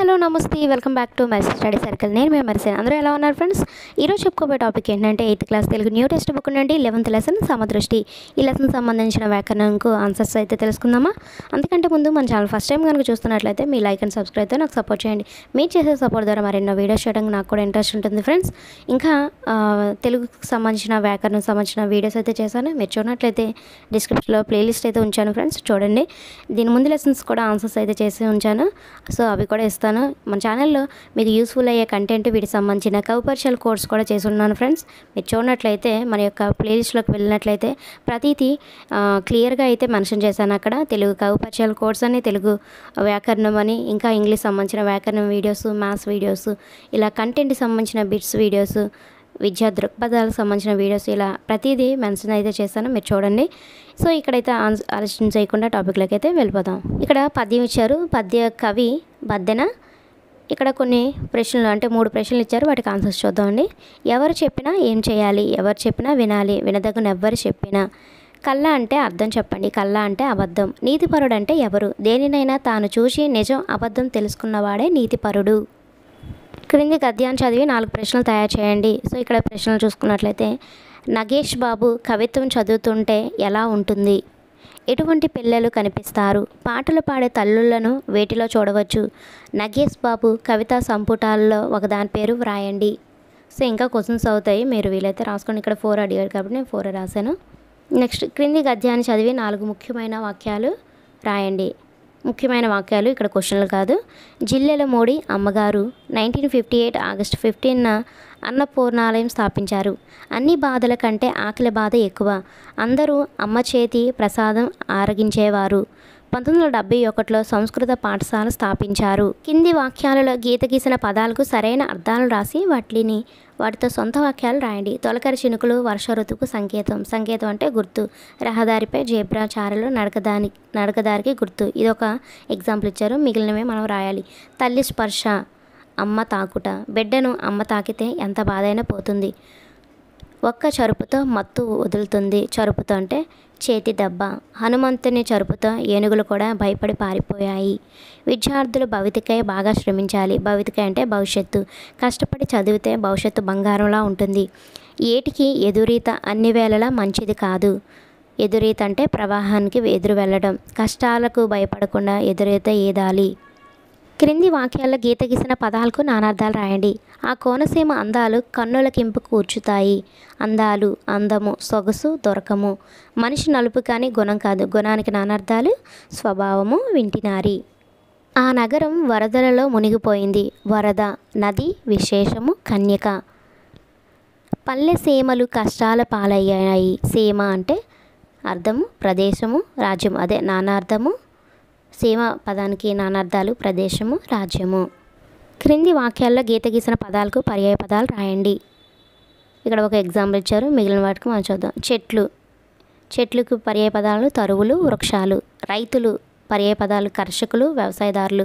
hello నమస్తే welcome back to message study circle నేను మేము మెరిసాను అందరూ ఎలా ఉన్నారు ఫ్రెండ్స్ ఈరోజు చెప్పుకోబోయే టాపిక్ ఏంటంటే eighth class Telugu new text book నుండి లెవెంత్ లెసన్ సమదృష్టి ఈ లెసన్ సంబంధించిన వ్యాకరణకు ఆన్సర్స్ అయితే తెలుసుకుందామా అందుకంటే ముందు మన ఛానల్ ఫస్ట్ టైం కనుక చూస్తున్నట్లయితే మీ లైక్ అండ్ సబ్స్క్రైబ్తో నాకు సపోర్ట్ చేయండి మీరు చేసే సపోర్ట్ ద్వారా మరెన్నో వీడియోస్ చేయడానికి నాకు కూడా ఇంట్రెస్ట్ ఉంటుంది ఫ్రెండ్స్ ఇంకా ఆ, తెలుగుకు సంబంధించిన వ్యాకరణం సంబంధించిన వీడియోస్ అయితే చేశాను మీరు చూడనట్లయితే డిస్క్రిప్షన్లో ప్లేలిస్ట్ అయితే ఉంచాను ఫ్రెండ్స్ చూడండి దీని ముందు లెసన్స్ కూడా ఆన్సర్స్ అయితే చేసి ఉంచాను సో అవి కూడా ఇస్తాను మన ఛానల్లో మీకు యూస్ఫుల్ అయ్యే కంటెంట్ వీటికి సంబంధించిన కౌపర్షియల్ కోర్స్ కూడా చేసి ఉన్నాను ఫ్రెండ్స్ మీరు చూడనట్లయితే మన యొక్క ప్లేలిస్ట్లోకి వెళ్ళినట్లయితే ప్రతిదీ క్లియర్గా అయితే మెన్షన్ చేశాను అక్కడ తెలుగు కౌపర్షియల్ కోర్స్ అని తెలుగు వ్యాకరణం అని ఇంకా ఇంగ్లీష్ సంబంధించిన వ్యాకరణం వీడియోస్ మ్యాథ్స్ వీడియోస్ ఇలా కంటెంట్కి సంబంధించిన బిట్స్ వీడియోస్ విద్యా దృక్పథాలకు సంబంధించిన వీడియోస్ ఇలా ప్రతిదీ మెన్షన్ అయితే చేశాను మీరు చూడండి సో ఇక్కడైతే ఆన్స్- ఆలస్యం చేయకుండా టాపిక్లోకి అయితే వెళ్ళిపోదాం ఇక్కడ పద్యం ఇచ్చారు పద్య కవి బద్దెన ఇక్కడ కొన్ని ప్రశ్నలు అంటే మూడు ప్రశ్నలు ఇచ్చారు వాటికి ఆన్సర్స్ చూద్దామండి ఎవరు చెప్పినా ఏం చేయాలి ఎవరు చెప్పినా వినాలి వినదగిన ఎవ్వరు చెప్పినా కళ్ళ అంటే అర్థం చెప్పండి కళ్ళ అంటే అబద్ధం నీతిపరుడు అంటే ఎవరు దేనినైనా తాను చూసి నిజం అబద్ధం తెలుసుకున్నవాడే నీతిపరుడు క్రింది గద్యాన్ని చదివి నాలుగు ప్రశ్నలు తయారు చేయండి సో ఇక్కడ ప్రశ్నలు చూసుకున్నట్లయితే నగేష్ బాబు కవిత్వం చదువుతుంటే ఎలా ఉంటుంది ఎటువంటి పిల్లలు కనిపిస్తారు పాటలు పాడే తల్లులను వేటిలో చూడవచ్చు నగేష్ బాబు కవితా సంపుటాల్లో ఒకదాని పేరు వ్రాయండి సో ఇంకా క్వశ్చన్స్ అవుతాయి మీరు వీలైతే రాసుకోండి ఇక్కడ ఫోర్ అడిగారు కాబట్టి నేను ఫోర్ రాశాను నెక్స్ట్ క్రింది గద్యాన్ని చదివి నాలుగు ముఖ్యమైన వాక్యాలు రాయండి ముఖ్యమైన వాక్యాలు ఇక్కడ క్వశ్చన్లు కాదు జిల్లెల మోడీ అమ్మగారు నైన్టీన్ ఫిఫ్టీ ఎయిట్ ఆగస్ట్ ఫిఫ్టీన్న అన్నపూర్ణాలయం స్థాపించారు అన్ని బాధల కంటే ఆకలి బాధ ఎక్కువ అందరూ అమ్మ చేతి ప్రసాదం ఆరగించేవారు పంతొమ్మిది వందల డెబ్బై ఒకటిలో సంస్కృత పాఠశాల స్థాపించారు కింది వాక్యాలలో గీత గీసిన పదాలకు సరైన అర్థాలు రాసి వాటిని వాటితో సొంత వాక్యాలు రాయండి తొలకరి చినుకులు వర్ష ఋతువుకు సంకేతం సంకేతం అంటే గుర్తు రహదారిపై జేబ్రా చారలు నడకదాని నడకదారికి గుర్తు ఇది ఒక ఎగ్జాంపుల్ ఇచ్చారు మిగిలినవే మనం రాయాలి తల్లి స్పర్శ అమ్మ తాకుట బిడ్డను అమ్మ తాకితే ఎంత బాధైనా పోతుంది ఒక్క చరుపుతో మత్తు వదులుతుంది చరుపుతో అంటే చేతి దెబ్బ హనుమంతుని చరుపుతో ఏనుగులు కూడా భయపడి పారిపోయాయి విద్యార్థులు భవితికై బాగా శ్రమించాలి భవితికై అంటే భవిష్యత్తు కష్టపడి చదివితే భవిష్యత్తు బంగారంలా ఉంటుంది ఏటికి ఎదురీత అన్ని వేళలా మంచిది కాదు ఎదురీత అంటే ప్రవాహానికి ఎదురు వెళ్ళడం కష్టాలకు భయపడకుండా ఎదురీత ఈదాలి క్రింది వాక్యాల్లో గీత గీసిన పదాలకు నానార్థాలు రాయండి ఆ కోనసీమ అందాలు కన్నులకింపు కూర్చుతాయి అందాలు అందము సొగసు దొరకము మనిషి నలుపు కానీ గుణం కాదు గుణానికి నానార్థాలు స్వభావము వింటినారి ఆ నగరం వరదలలో మునిగిపోయింది వరద నది విశేషము కన్యక పల్లె సీమలు కష్టాల పాలయ్యాయి సీమ అంటే అర్థము ప్రదేశము రాజ్యం అదే నానార్థము సీమ పదానికి నానార్థాలు ప్రదేశము రాజ్యము క్రింది వాక్యాల్లో గీత గీసిన పదాలకు పర్యాయ పదాలు రాయండి ఇక్కడ ఒక ఎగ్జాంపుల్ ఇచ్చారు మిగిలిన వాటికి మనం చూద్దాం చెట్లు చెట్లకు పర్యాయ పదాలు తరువులు వృక్షాలు రైతులు పర్యాయ పదాలు కర్షకులు వ్యవసాయదారులు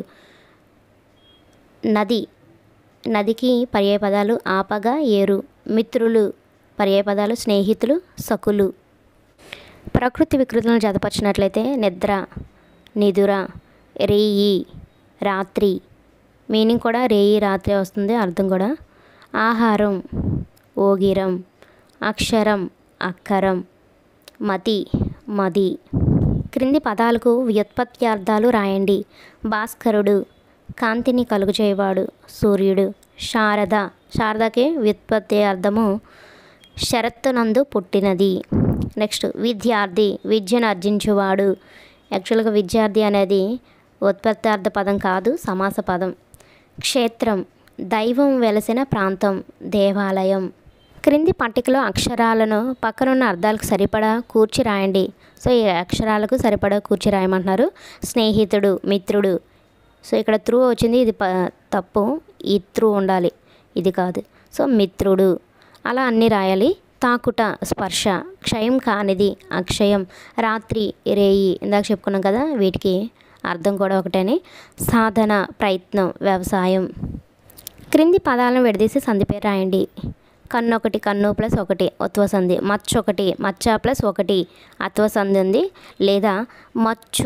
నది నదికి పర్యాయ పదాలు ఆపగ ఏరు మిత్రులు పర్యాయ పదాలు స్నేహితులు సకులు ప్రకృతి వికృతులను జతపరిచినట్లయితే నిద్ర నిదుర రేయి రాత్రి మీనింగ్ కూడా రేయి రాత్రి వస్తుంది అర్థం కూడా ఆహారం ఓగిరం అక్షరం అక్కరం మతి మది క్రింది పదాలకు వ్యుత్పత్త్యార్థాలు రాయండి భాస్కరుడు కాంతిని కలుగుచేయవాడు సూర్యుడు శారద శారదకి వ్యుత్పత్తి అర్థము శరత్తునందు పుట్టినది నెక్స్ట్ విద్యార్థి విద్యను అర్జించువాడు యాక్చువల్గా విద్యార్థి అనేది ఉత్పత్తార్థ పదం కాదు సమాస పదం క్షేత్రం దైవం వెలసిన ప్రాంతం దేవాలయం క్రింది పట్టికలో అక్షరాలను పక్కనున్న అర్థాలకు సరిపడా కూర్చి రాయండి సో ఈ అక్షరాలకు సరిపడా కూర్చి రాయమంటున్నారు స్నేహితుడు మిత్రుడు సో ఇక్కడ త్రూ వచ్చింది ఇది ప తప్పు ఈ త్రూ ఉండాలి ఇది కాదు సో మిత్రుడు అలా అన్నీ రాయాలి తాకుట స్పర్శ క్షయం కానిది అక్షయం రాత్రి రేయి ఇందాక చెప్పుకున్నాం కదా వీటికి అర్థం కూడా ఒకటేని సాధన ప్రయత్నం వ్యవసాయం క్రింది పదాలను విడదీసి సంధి పేరు రాయండి కన్ను ఒకటి కన్ను ప్లస్ ఒకటి ఒత్వ సంధి మచ్చ ఒకటి మచ్చ ప్లస్ ఒకటి అత్వ సంధి ఉంది లేదా మచ్చు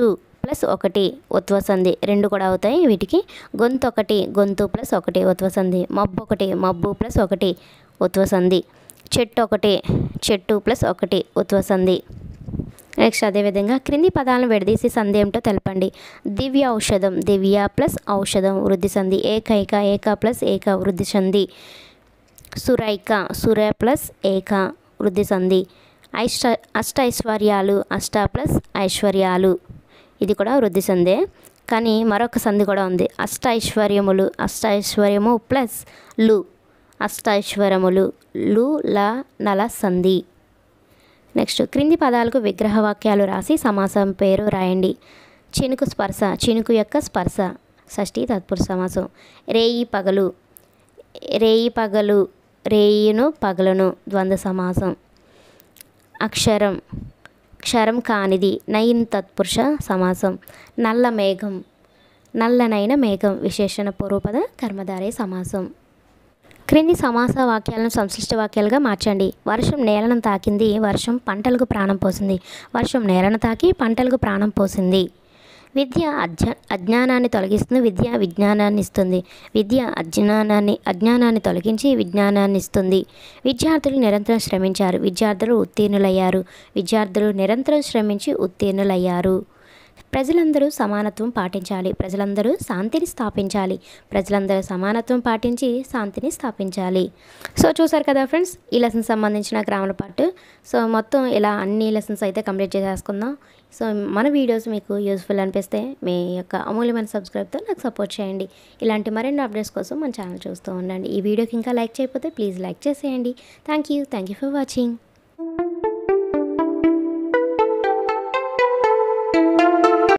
ప్లస్ ఒకటి ఉత్వ సంధి రెండు కూడా అవుతాయి వీటికి గొంతు ఒకటి గొంతు ప్లస్ ఒకటి ఉత్వ సంధి మబ్బు ఒకటి మబ్బు ప్లస్ ఒకటి ఉత్వ సంధి చెట్టు ఒకటి చెట్టు ప్లస్ ఒకటి ఉత్వ సంధి నెక్స్ట్ అదేవిధంగా క్రింది పదాలను విడదీసి సంధి ఏమిటో తెలపండి దివ్య ఔషధం దివ్య ప్లస్ ఔషధం వృద్ధి సంధి ఏకైక ఏక ప్లస్ ఏక వృద్ధి సంధి సురైక సుర ప్లస్ ఏక వృద్ధి సంధి ఐష్ట అష్ట ఐశ్వర్యాలు అష్ట ప్లస్ ఐశ్వర్యాలు ఇది కూడా వృద్ధి సంధే కానీ మరొక సంధి కూడా ఉంది అష్ట ఐశ్వర్యములు అష్ట ఐశ్వర్యము ప్లస్ లు అష్ట ఐశ్వర్యములు లు ల నల సంధి నెక్స్ట్ క్రింది పదాలకు విగ్రహ వాక్యాలు రాసి సమాసం పేరు రాయండి చినుకు స్పర్శ చినుకు యొక్క స్పర్శ షష్ఠి తత్పురుష సమాసం రేయి పగలు రేయి పగలు రేయిను పగలను ద్వంద్వ సమాసం అక్షరం క్షరం కానిది నయిన్ తత్పురుష సమాసం నల్ల మేఘం నల్లనైన మేఘం విశేషణ పూర్వపద కర్మధారే సమాసం క్రింది సమాస వాక్యాలను సంశ్లిష్ట వాక్యాలుగా మార్చండి వర్షం నేలను తాకింది వర్షం పంటలకు ప్రాణం పోసింది వర్షం నేలను తాకి పంటలకు ప్రాణం పోసింది విద్య అజ్ఞ అజ్ఞానాన్ని తొలగిస్తుంది విద్య విజ్ఞానాన్ని ఇస్తుంది విద్య అజ్ఞానాన్ని అజ్ఞానాన్ని తొలగించి విజ్ఞానాన్ని ఇస్తుంది విద్యార్థులు నిరంతరం శ్రమించారు విద్యార్థులు ఉత్తీర్ణులయ్యారు విద్యార్థులు నిరంతరం శ్రమించి ఉత్తీర్ణులయ్యారు ప్రజలందరూ సమానత్వం పాటించాలి ప్రజలందరూ శాంతిని స్థాపించాలి ప్రజలందరూ సమానత్వం పాటించి శాంతిని స్థాపించాలి సో చూసారు కదా ఫ్రెండ్స్ ఈ లెసన్ సంబంధించిన గ్రామర్ పార్ట్ సో మొత్తం ఇలా అన్ని లెసన్స్ అయితే కంప్లీట్ చేసేసుకుందాం సో మన వీడియోస్ మీకు యూస్ఫుల్ అనిపిస్తే మీ యొక్క అమూల్యమైన సబ్స్క్రైబ్తో నాకు సపోర్ట్ చేయండి ఇలాంటి మరిన్ని అప్డేట్స్ కోసం మన ఛానల్ చూస్తూ ఉండండి ఈ వీడియోకి ఇంకా లైక్ చేయకపోతే ప్లీజ్ లైక్ చేసేయండి thank you thank you for watching